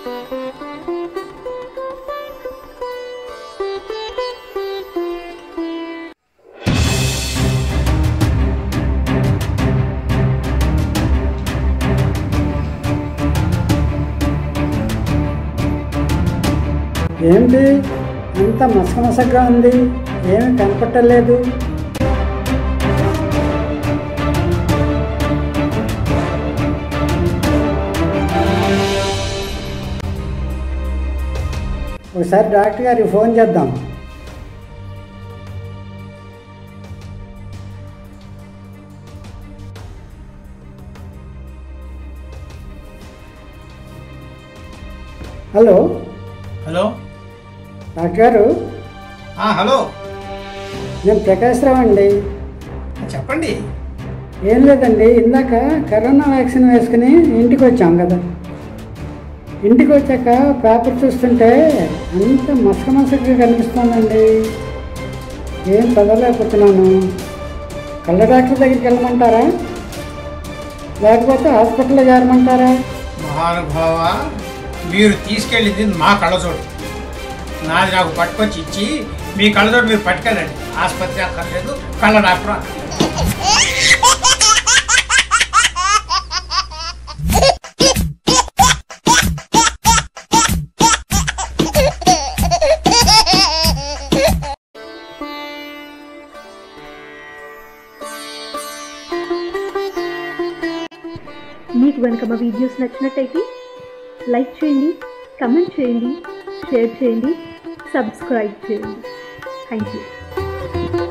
ఏంటి అంత మసకమసగ్గా ఉంది ఏమి కనపట్టలేదు ఒకసారి డాక్టర్ గారికి ఫోన్ చేద్దాం హలో హలో డాక్టర్ గారు ఆ, హలో నేను ప్రకాశ్రావు అండి చెప్పండి ఏం లేదండి ఇందాక కరోనా వ్యాక్సిన్ వేసుకుని ఇంటికి వచ్చాం కదా ఇంటికి వచ్చాక పేపర్ చూస్తుంటే అంత మసక మసకగా కనిపిస్తుందండి ఏం చదవలేకపోతున్నాను కళ్ళ డాక్టర్ దగ్గరికి వెళ్ళమంటారా లేకపోతే హాస్పిటల్లో చేరమంటారా మహానుభావ మీరు తీసుకెళ్ళింది మా కళ్ళజోడు నాది నాకు పట్టుకొచ్చి ఇచ్చి మీ కళ్ళజోడు మీరు పట్టుకెళ్ళండి ఆసుపత్రి అక్కర్లేదు కళ్ళ డాక్టర్ అక్కర్లేదు మీకు కనుక మా వీడియోస్ నచ్చినట్టయితే లైక్ చేయండి కమెంట్ చేయండి షేర్ చేయండి సబ్స్క్రైబ్ చేయండి థ్యాంక్ యూ